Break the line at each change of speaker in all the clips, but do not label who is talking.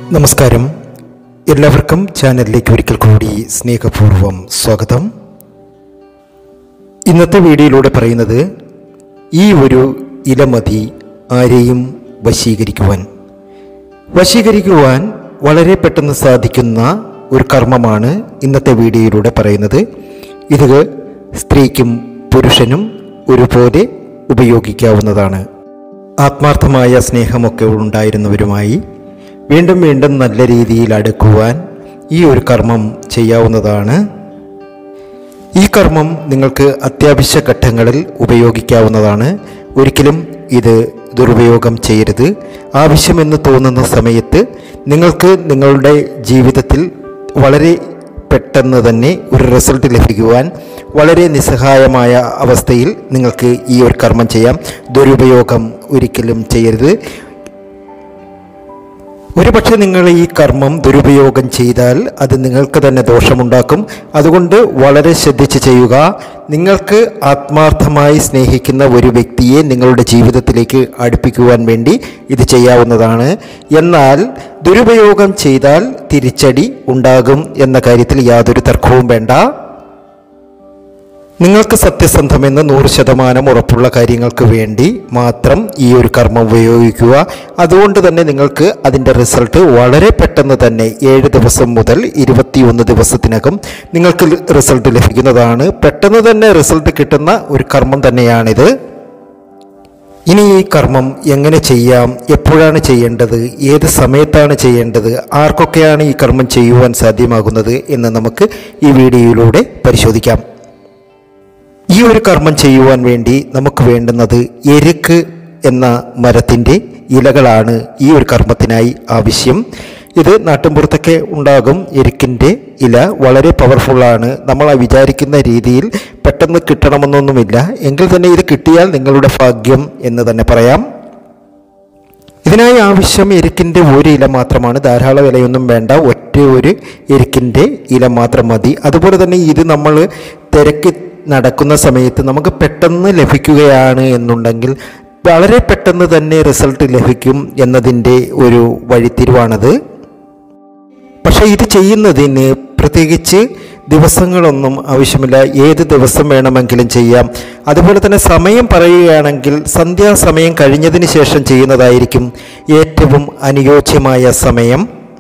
നമസ്കാരം എല്ലാവർക്കും ചാനലിലേക്ക് ഒരിക്കൽ കൂടി സ്നേഹപൂർവ്വം സ്വാഗതം ഇന്നത്തെ വീഡിയോയിലൂടെ പറയുന്നത് ഈ ഒരു ഇലമതി ആരെയും വശീകരിക്കുവാൻ വശീകരിക്കുവാൻ വളരെ പെട്ടെന്ന് സാധിക്കുന്ന ഒരു കർമ്മമാണ് ഇന്നത്തെ വീഡിയോയിലൂടെ പറയുന്നത് ഇത് സ്ത്രീക്കും പുരുഷനും ഒരുപോലെ ഉപയോഗിക്കാവുന്നതാണ് ആത്മാർത്ഥമായ സ്നേഹമൊക്കെ ഉണ്ടായിരുന്നവരുമായി വീണ്ടും വീണ്ടും നല്ല രീതിയിൽ അടുക്കുവാൻ ഈ ഒരു കർമ്മം ചെയ്യാവുന്നതാണ് ഈ കർമ്മം നിങ്ങൾക്ക് അത്യാവശ്യ ഘട്ടങ്ങളിൽ ഉപയോഗിക്കാവുന്നതാണ് ഒരിക്കലും ഇത് ദുരുപയോഗം ചെയ്യരുത് ആവശ്യമെന്ന് തോന്നുന്ന സമയത്ത് നിങ്ങൾക്ക് നിങ്ങളുടെ ജീവിതത്തിൽ വളരെ പെട്ടെന്ന് തന്നെ ഒരു റിസൾട്ട് ലഭിക്കുവാൻ വളരെ നിസ്സഹായമായ അവസ്ഥയിൽ നിങ്ങൾക്ക് ഈ ഒരു കർമ്മം ചെയ്യാം ദുരുപയോഗം ഒരിക്കലും ചെയ്യരുത് ഒരുപക്ഷെ നിങ്ങൾ ഈ കർമ്മം ദുരുപയോഗം ചെയ്താൽ അത് നിങ്ങൾക്ക് തന്നെ ദോഷമുണ്ടാക്കും അതുകൊണ്ട് വളരെ ശ്രദ്ധിച്ച് ചെയ്യുക നിങ്ങൾക്ക് ആത്മാർത്ഥമായി സ്നേഹിക്കുന്ന ഒരു വ്യക്തിയെ നിങ്ങളുടെ ജീവിതത്തിലേക്ക് അടുപ്പിക്കുവാൻ വേണ്ടി ഇത് ചെയ്യാവുന്നതാണ് എന്നാൽ ദുരുപയോഗം ചെയ്താൽ തിരിച്ചടി ഉണ്ടാകും എന്ന കാര്യത്തിൽ യാതൊരു തർക്കവും വേണ്ട നിങ്ങൾക്ക് സത്യസന്ധമെന്ന് നൂറ് ശതമാനം ഉറപ്പുള്ള കാര്യങ്ങൾക്ക് വേണ്ടി മാത്രം ഈ ഒരു കർമ്മം ഉപയോഗിക്കുക അതുകൊണ്ട് തന്നെ നിങ്ങൾക്ക് അതിൻ്റെ റിസൾട്ട് വളരെ പെട്ടെന്ന് തന്നെ ഏഴ് ദിവസം മുതൽ ഇരുപത്തിയൊന്ന് ദിവസത്തിനകം നിങ്ങൾക്ക് റിസൾട്ട് ലഭിക്കുന്നതാണ് പെട്ടെന്ന് തന്നെ റിസൾട്ട് കിട്ടുന്ന ഒരു കർമ്മം തന്നെയാണിത് ഇനി ഈ കർമ്മം എങ്ങനെ ചെയ്യാം എപ്പോഴാണ് ചെയ്യേണ്ടത് ഏത് സമയത്താണ് ചെയ്യേണ്ടത് ആർക്കൊക്കെയാണ് ഈ കർമ്മം ചെയ്യുവാൻ സാധ്യമാകുന്നത് എന്ന് നമുക്ക് ഈ വീഡിയോയിലൂടെ പരിശോധിക്കാം ഈ ഒരു കർമ്മം ചെയ്യുവാൻ വേണ്ടി നമുക്ക് വേണ്ടുന്നത് എരുക്ക് എന്ന മരത്തിൻ്റെ ഇലകളാണ് ഈ ഒരു കർമ്മത്തിനായി ആവശ്യം ഇത് നാട്ടിൻപുറത്തൊക്കെ ഉണ്ടാകും എരുക്കിൻ്റെ ഇല വളരെ പവർഫുള്ളാണ് നമ്മൾ ആ വിചാരിക്കുന്ന രീതിയിൽ പെട്ടെന്ന് കിട്ടണമെന്നൊന്നുമില്ല എങ്കിൽ തന്നെ ഇത് കിട്ടിയാൽ നിങ്ങളുടെ ഭാഗ്യം എന്ന് തന്നെ പറയാം ഇതിനായി ആവശ്യം എരുക്കിൻ്റെ ഒരു ഇല മാത്രമാണ് ധാരാളം ഇലയൊന്നും വേണ്ട ഒറ്റ ഒരു എരുക്കിൻ്റെ ഇല മാത്രം മതി അതുപോലെ തന്നെ ഇത് നമ്മൾ തിരക്ക് നടക്കുന്ന സമയത്ത് നമുക്ക് പെട്ടെന്ന് ലഭിക്കുകയാണ് എന്നുണ്ടെങ്കിൽ വളരെ പെട്ടെന്ന് തന്നെ റിസൾട്ട് ലഭിക്കും എന്നതിൻ്റെ ഒരു വഴിത്തിരിവാണത് പക്ഷേ ഇത് ചെയ്യുന്നതിന് പ്രത്യേകിച്ച് ദിവസങ്ങളൊന്നും ആവശ്യമില്ല ഏത് ദിവസം വേണമെങ്കിലും ചെയ്യാം അതുപോലെ തന്നെ സമയം പറയുകയാണെങ്കിൽ സന്ധ്യാസമയം കഴിഞ്ഞതിന് ശേഷം ചെയ്യുന്നതായിരിക്കും ഏറ്റവും അനുയോജ്യമായ സമയം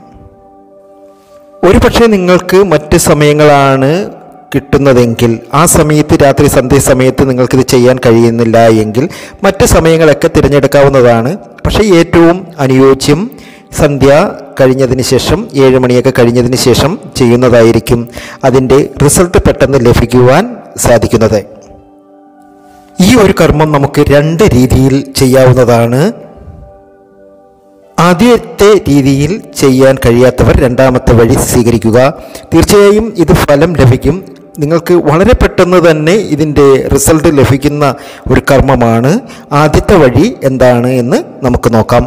ഒരു പക്ഷേ നിങ്ങൾക്ക് മറ്റ് സമയങ്ങളാണ് കിട്ടുന്നതെങ്കിൽ ആ സമയത്ത് രാത്രി സന്ധ്യ സമയത്ത് നിങ്ങൾക്കിത് ചെയ്യാൻ കഴിയുന്നില്ല എങ്കിൽ മറ്റ് സമയങ്ങളൊക്കെ തിരഞ്ഞെടുക്കാവുന്നതാണ് പക്ഷേ ഏറ്റവും അനുയോജ്യം സന്ധ്യ കഴിഞ്ഞതിന് ശേഷം ഏഴ് മണിയൊക്കെ കഴിഞ്ഞതിന് ശേഷം ചെയ്യുന്നതായിരിക്കും അതിൻ്റെ റിസൾട്ട് പെട്ടെന്ന് ലഭിക്കുവാൻ സാധിക്കുന്നത് ഈ ഒരു കർമ്മം നമുക്ക് രണ്ട് രീതിയിൽ ചെയ്യാവുന്നതാണ് ആദ്യത്തെ രീതിയിൽ ചെയ്യാൻ കഴിയാത്തവർ രണ്ടാമത്തെ വഴി സ്വീകരിക്കുക തീർച്ചയായും ഇത് ഫലം ലഭിക്കും നിങ്ങൾക്ക് വളരെ പെട്ടെന്ന് തന്നെ ഇതിൻ്റെ റിസൾട്ട് ലഭിക്കുന്ന ഒരു കർമ്മമാണ് ആദ്യത്തെ വഴി എന്താണ് എന്ന് നമുക്ക് നോക്കാം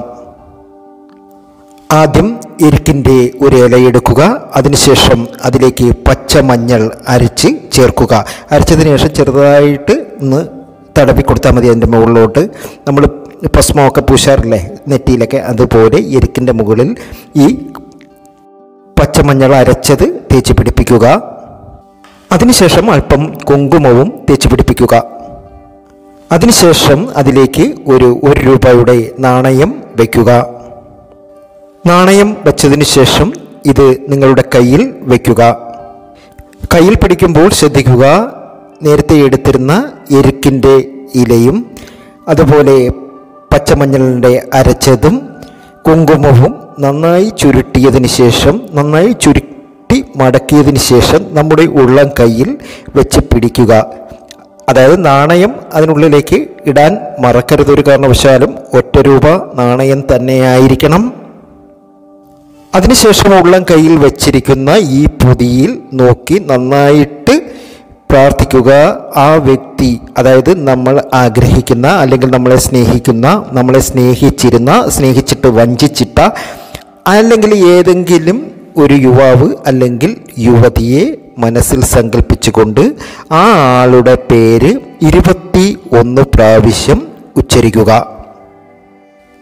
ആദ്യം എരുക്കിൻ്റെ ഒരു ഇലയെടുക്കുക അതിനുശേഷം അതിലേക്ക് പച്ചമഞ്ഞൾ അരച്ച് ചേർക്കുക അരച്ചതിന് ശേഷം ചെറുതായിട്ട് ഒന്ന് തടവി കൊടുത്താൽ മതി അതിൻ്റെ മുകളിലോട്ട് നമ്മൾ ഭസ്മമൊക്കെ പൂശാറില്ലേ നെറ്റിയിലൊക്കെ അതുപോലെ എരുക്കിൻ്റെ മുകളിൽ ഈ പച്ചമഞ്ഞൾ അരച്ചത് തേച്ച് പിടിപ്പിക്കുക അതിനുശേഷം അല്പം കുങ്കുമവും തേച്ച് പിടിപ്പിക്കുക അതിനുശേഷം അതിലേക്ക് ഒരു ഒരു രൂപയുടെ നാണയം വയ്ക്കുക നാണയം വച്ചതിന് ശേഷം ഇത് നിങ്ങളുടെ കയ്യിൽ വയ്ക്കുക കയ്യിൽ പിടിക്കുമ്പോൾ ശ്രദ്ധിക്കുക നേരത്തെ എടുത്തിരുന്ന എരുക്കിൻ്റെ ഇലയും അതുപോലെ പച്ചമഞ്ഞളിൻ്റെ അരച്ചതും കുങ്കുമവും നന്നായി ചുരുട്ടിയതിന് ശേഷം നന്നായി ചുരുട്ടി മടക്കിയതിന് ശേഷം നമ്മുടെ ഉള്ളം കയ്യിൽ വെച്ച് പിടിക്കുക അതായത് നാണയം അതിനുള്ളിലേക്ക് ഇടാൻ മറക്കരുത് ഒരു കാരണവശാലും ഒറ്റ രൂപ നാണയം തന്നെയായിരിക്കണം അതിനുശേഷം ഉള്ളം കയ്യിൽ വെച്ചിരിക്കുന്ന ഈ പൊതിയിൽ നോക്കി നന്നായിട്ട് പ്രാർത്ഥിക്കുക ആ വ്യക്തി അതായത് നമ്മൾ ആഗ്രഹിക്കുന്ന അല്ലെങ്കിൽ നമ്മളെ സ്നേഹിക്കുന്ന നമ്മളെ സ്നേഹിച്ചിരുന്ന സ്നേഹിച്ചിട്ട് വഞ്ചിച്ചിട്ട അല്ലെങ്കിൽ ഏതെങ്കിലും ഒരു യുവാവ് അല്ലെങ്കിൽ യുവതിയെ മനസ്സിൽ സങ്കല്പിച്ചുകൊണ്ട് ആ ആളുടെ പേര് ഇരുപത്തി ഒന്ന് പ്രാവശ്യം ഉച്ചരിക്കുക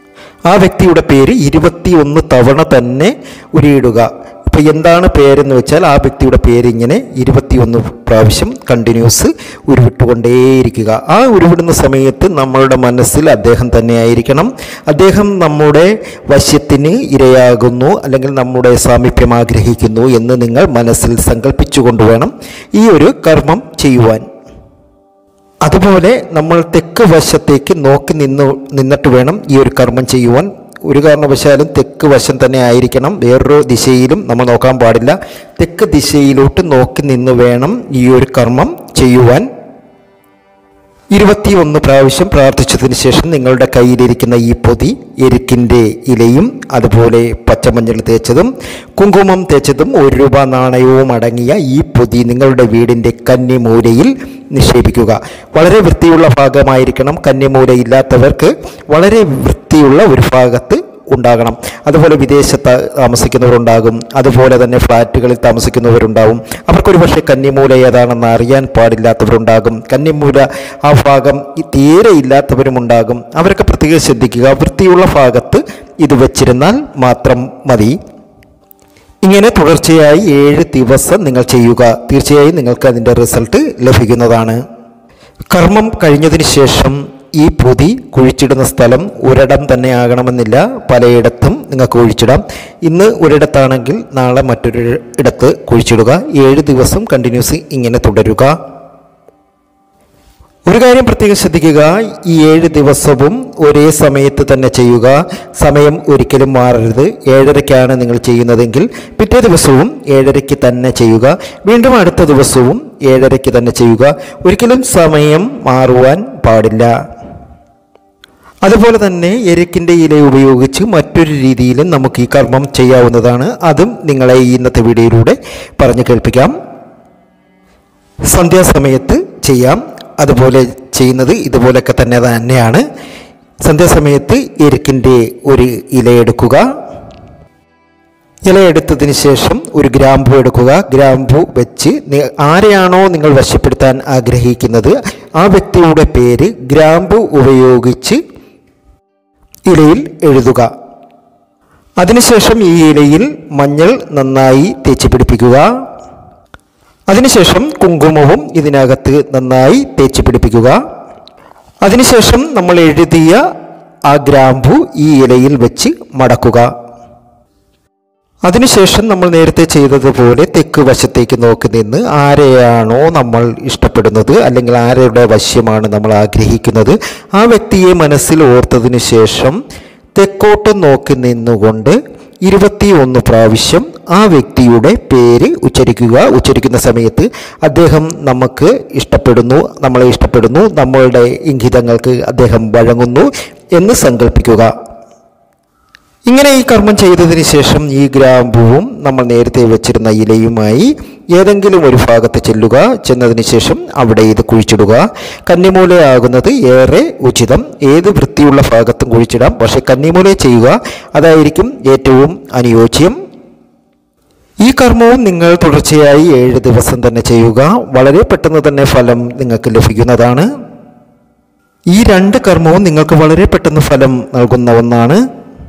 ആ വ്യക്തിയുടെ പേര് ഇരുപത്തിയൊന്ന് തവണ തന്നെ ഉരിയിടുക ഇപ്പോൾ എന്താണ് പേരെന്ന് വെച്ചാൽ ആ വ്യക്തിയുടെ പേര് ഇങ്ങനെ ഇരുപത്തിയൊന്ന് പ്രാവശ്യം കണ്ടിന്യൂസ് ഉരുവിട്ടുകൊണ്ടേയിരിക്കുക ആ ഉരുവിടുന്ന സമയത്ത് നമ്മളുടെ മനസ്സിൽ അദ്ദേഹം തന്നെയായിരിക്കണം അദ്ദേഹം നമ്മുടെ വശ്യത്തിന് ഇരയാകുന്നു അല്ലെങ്കിൽ നമ്മുടെ സാമീപ്യം ആഗ്രഹിക്കുന്നു എന്ന് നിങ്ങൾ മനസ്സിൽ സങ്കല്പിച്ചുകൊണ്ട് വേണം ഈ ഒരു കർമ്മം ചെയ്യുവാൻ അതുപോലെ നമ്മൾ തെക്ക് വശത്തേക്ക് നോക്കി നിന്ന് നിന്നിട്ട് വേണം ഈ ഒരു കർമ്മം ചെയ്യുവാൻ ഒരു കാരണവശാലും തെക്ക് വശം തന്നെ ആയിരിക്കണം വേറൊരു ദിശയിലും നമ്മൾ നോക്കാൻ പാടില്ല തെക്ക് ദിശയിലോട്ട് നോക്കി നിന്ന് വേണം ഈ ഒരു കർമ്മം ചെയ്യുവാൻ ഇരുപത്തിയൊന്ന് പ്രാവശ്യം പ്രാർത്ഥിച്ചതിന് ശേഷം നിങ്ങളുടെ കയ്യിലിരിക്കുന്ന ഈ പൊതി എരുക്കിൻ്റെ ഇലയും അതുപോലെ പച്ചമഞ്ഞൾ തേച്ചതും കുങ്കുമം തേച്ചതും ഒരു രൂപ നാണയവും അടങ്ങിയ ഈ പൊതി നിങ്ങളുടെ വീടിൻ്റെ കന്നിമൂലയിൽ നിക്ഷേപിക്കുക വളരെ വൃത്തിയുള്ള ഭാഗമായിരിക്കണം കന്നിമൂല ഇല്ലാത്തവർക്ക് വളരെ വൃത്തിയുള്ള ഒരു ഭാഗത്ത് ഉണ്ടാകണം അതുപോലെ വിദേശത്ത് താമസിക്കുന്നവരുണ്ടാകും അതുപോലെ തന്നെ ഫ്ലാറ്റുകളിൽ താമസിക്കുന്നവരുണ്ടാകും അവർക്കൊരു പക്ഷേ കന്നിമൂല ഏതാണെന്ന് അറിയാൻ പാടില്ലാത്തവരുണ്ടാകും കന്നിമൂല ആ ഭാഗം ഈ തീരെ ഇല്ലാത്തവരുമുണ്ടാകും അവരൊക്കെ പ്രത്യേകം ശ്രദ്ധിക്കുക വൃത്തിയുള്ള ഭാഗത്ത് ഇത് വെച്ചിരുന്നാൽ മാത്രം മതി ഇങ്ങനെ തുടർച്ചയായി ഏഴ് ദിവസം നിങ്ങൾ ചെയ്യുക തീർച്ചയായും നിങ്ങൾക്ക് അതിൻ്റെ റിസൾട്ട് ലഭിക്കുന്നതാണ് കർമ്മം കഴിഞ്ഞതിന് ശേഷം ഈ പൊതി കുഴിച്ചിടുന്ന സ്ഥലം ഒരിടം തന്നെ ആകണമെന്നില്ല പലയിടത്തും നിങ്ങൾക്ക് കുഴിച്ചിടാം ഇന്ന് ഒരിടത്താണെങ്കിൽ നാളെ മറ്റൊരു ഇടത്ത് കുഴിച്ചിടുക ഏഴ് ദിവസം കണ്ടിന്യൂസ് ഇങ്ങനെ തുടരുക ഒരു കാര്യം പ്രത്യേകം ശ്രദ്ധിക്കുക ഈ ഏഴ് ദിവസവും ഒരേ സമയത്ത് തന്നെ ചെയ്യുക സമയം ഒരിക്കലും മാറരുത് ഏഴരയ്ക്കാണ് നിങ്ങൾ ചെയ്യുന്നതെങ്കിൽ പിറ്റേ ദിവസവും ഏഴരയ്ക്ക് തന്നെ ചെയ്യുക വീണ്ടും അടുത്ത ദിവസവും ഏഴരയ്ക്ക് തന്നെ ചെയ്യുക ഒരിക്കലും സമയം മാറുവാൻ പാടില്ല അതുപോലെ തന്നെ എരുക്കിൻ്റെ ഇല ഉപയോഗിച്ച് മറ്റൊരു രീതിയിലും നമുക്ക് ഈ കർമ്മം ചെയ്യാവുന്നതാണ് അതും നിങ്ങളെ ഈ ഇന്നത്തെ വീഡിയോയിലൂടെ പറഞ്ഞു കേൾപ്പിക്കാം സന്ധ്യാസമയത്ത് ചെയ്യാം അതുപോലെ ചെയ്യുന്നത് ഇതുപോലൊക്കെ തന്നെ തന്നെയാണ് സന്ധ്യാസമയത്ത് എരുക്കിൻ്റെ ഒരു ഇല എടുക്കുക ഇല എടുത്തതിന് ശേഷം ഒരു ഗ്രാമ്പു എടുക്കുക ഗ്രാമ്പു വെച്ച് നി- ആരെയാണോ നിങ്ങൾ വശപ്പെടുത്താൻ ആഗ്രഹിക്കുന്നത് ആ വ്യക്തിയുടെ പേര് ഗ്രാമ്പു ഉപയോഗിച്ച് ഇലയിൽ എഴുതുക അതിനുശേഷം ഈ ഇലയിൽ മഞ്ഞൾ നന്നായി തേച്ച് പിടിപ്പിക്കുക അതിനുശേഷം കുങ്കുമവും ഇതിനകത്ത് നന്നായി തേച്ച് പിടിപ്പിക്കുക അതിനുശേഷം നമ്മൾ എഴുതിയ ആ ഗ്രാമ്പു ഈ ഇലയിൽ വെച്ച് മടക്കുക അതിനുശേഷം നമ്മൾ നേരത്തെ ചെയ്തതുപോലെ തെക്ക് വശത്തേക്ക് നോക്കി നിന്ന് ആരെയാണോ നമ്മൾ ഇഷ്ടപ്പെടുന്നത് അല്ലെങ്കിൽ ആരുടെ വശ്യമാണ് നമ്മൾ ആഗ്രഹിക്കുന്നത് ആ വ്യക്തിയെ മനസ്സിൽ ഓർത്തതിന് ശേഷം തെക്കോട്ട് നോക്കി നിന്നുകൊണ്ട് ഇരുപത്തിയൊന്ന് പ്രാവശ്യം ആ വ്യക്തിയുടെ പേര് ഉച്ചരിക്കുക ഉച്ചരിക്കുന്ന സമയത്ത് അദ്ദേഹം നമുക്ക് ഇഷ്ടപ്പെടുന്നു നമ്മളെ ഇഷ്ടപ്പെടുന്നു നമ്മളുടെ ഇംഗിതങ്ങൾക്ക് അദ്ദേഹം വഴങ്ങുന്നു എന്ന് സങ്കല്പിക്കുക ഇങ്ങനെ ഈ കർമ്മം ചെയ്തതിന് ശേഷം ഈ ഗ്രാമ്പുവും നമ്മൾ നേരത്തെ വെച്ചിരുന്ന ഇലയുമായി ഏതെങ്കിലും ഒരു ഭാഗത്ത് ചെല്ലുക ചെന്നതിന് ശേഷം അവിടെ ഇത് കുഴിച്ചിടുക കന്നിമൂലയാകുന്നത് ഏറെ ഉചിതം ഏത് വൃത്തിയുള്ള ഭാഗത്തും കുഴിച്ചിടാം പക്ഷേ കന്നിമൂല ചെയ്യുക അതായിരിക്കും ഏറ്റവും അനുയോജ്യം ഈ കർമ്മവും നിങ്ങൾ തുടർച്ചയായി ഏഴ് ദിവസം തന്നെ ചെയ്യുക വളരെ പെട്ടെന്ന് തന്നെ ഫലം നിങ്ങൾക്ക് ലഭിക്കുന്നതാണ് ഈ രണ്ട് കർമ്മവും നിങ്ങൾക്ക് വളരെ പെട്ടെന്ന് ഫലം നൽകുന്ന ഒന്നാണ്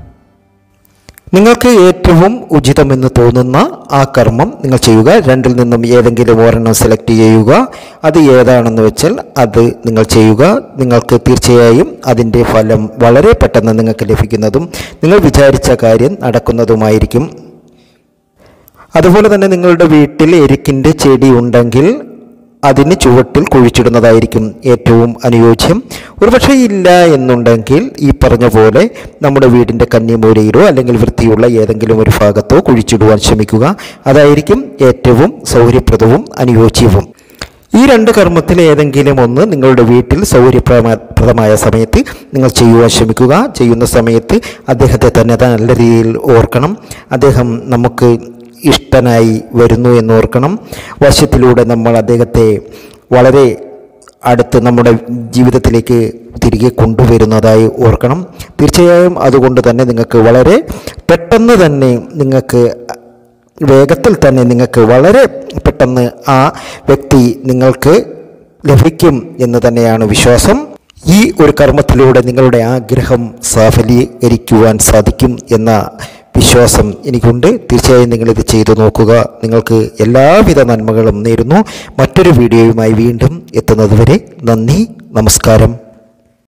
നിങ്ങൾക്ക് ഏറ്റവും ഉചിതമെന്ന് തോന്നുന്ന ആ കർമ്മം നിങ്ങൾ ചെയ്യുക രണ്ടിൽ നിന്നും ഏതെങ്കിലും ഒരെണ്ണം സെലക്ട് ചെയ്യുക അത് ഏതാണെന്ന് വെച്ചാൽ അത് നിങ്ങൾ ചെയ്യുക നിങ്ങൾക്ക് തീർച്ചയായും അതിൻ്റെ ഫലം വളരെ പെട്ടെന്ന് നിങ്ങൾക്ക് ലഭിക്കുന്നതും നിങ്ങൾ വിചാരിച്ച കാര്യം നടക്കുന്നതുമായിരിക്കും അതുപോലെ തന്നെ നിങ്ങളുടെ വീട്ടിൽ എരുക്കിൻ്റെ ചെടി ഉണ്ടെങ്കിൽ അതിന് ചുവട്ടിൽ കുഴിച്ചിടുന്നതായിരിക്കും ഏറ്റവും അനുയോജ്യം ഒരുപക്ഷെ ഇല്ല എന്നുണ്ടെങ്കിൽ ഈ പറഞ്ഞ പോലെ നമ്മുടെ വീടിൻ്റെ കന്നിമൂലയിലോ അല്ലെങ്കിൽ വൃത്തിയുള്ള ഏതെങ്കിലും ഒരു ഭാഗത്തോ കുഴിച്ചിടുവാൻ ശ്രമിക്കുക അതായിരിക്കും ഏറ്റവും സൗകര്യപ്രദവും അനുയോജ്യവും ഈ രണ്ട് കർമ്മത്തിൽ ഏതെങ്കിലും ഒന്ന് നിങ്ങളുടെ വീട്ടിൽ സൗകര്യപ്രദമായ സമയത്ത് നിങ്ങൾ ചെയ്യുവാൻ ശ്രമിക്കുക ചെയ്യുന്ന സമയത്ത് അദ്ദേഹത്തെ തന്നെ നല്ല രീതിയിൽ ഓർക്കണം അദ്ദേഹം നമുക്ക് ഇഷ്ടനായി വരുന്നു എന്ന് ഓർക്കണം വശ്യത്തിലൂടെ നമ്മൾ അദ്ദേഹത്തെ വളരെ അടുത്ത് നമ്മുടെ ജീവിതത്തിലേക്ക് തിരികെ കൊണ്ടുവരുന്നതായി ഓർക്കണം തീർച്ചയായും അതുകൊണ്ട് തന്നെ നിങ്ങൾക്ക് വളരെ പെട്ടെന്ന് തന്നെ നിങ്ങൾക്ക് വേഗത്തിൽ തന്നെ നിങ്ങൾക്ക് വളരെ പെട്ടെന്ന് ആ വ്യക്തി നിങ്ങൾക്ക് ലഭിക്കും എന്ന് തന്നെയാണ് വിശ്വാസം ഈ ഒരു കർമ്മത്തിലൂടെ നിങ്ങളുടെ ആഗ്രഹം സാഫലീകരിക്കുവാൻ സാധിക്കും എന്ന വിശ്വാസം എനിക്കുണ്ട് തീർച്ചയായും നിങ്ങളിത് ചെയ്തു നോക്കുക നിങ്ങൾക്ക് എല്ലാവിധ നന്മകളും നേരുന്നു മറ്റൊരു വീഡിയോയുമായി വീണ്ടും എത്തുന്നതുവരെ നന്ദി നമസ്കാരം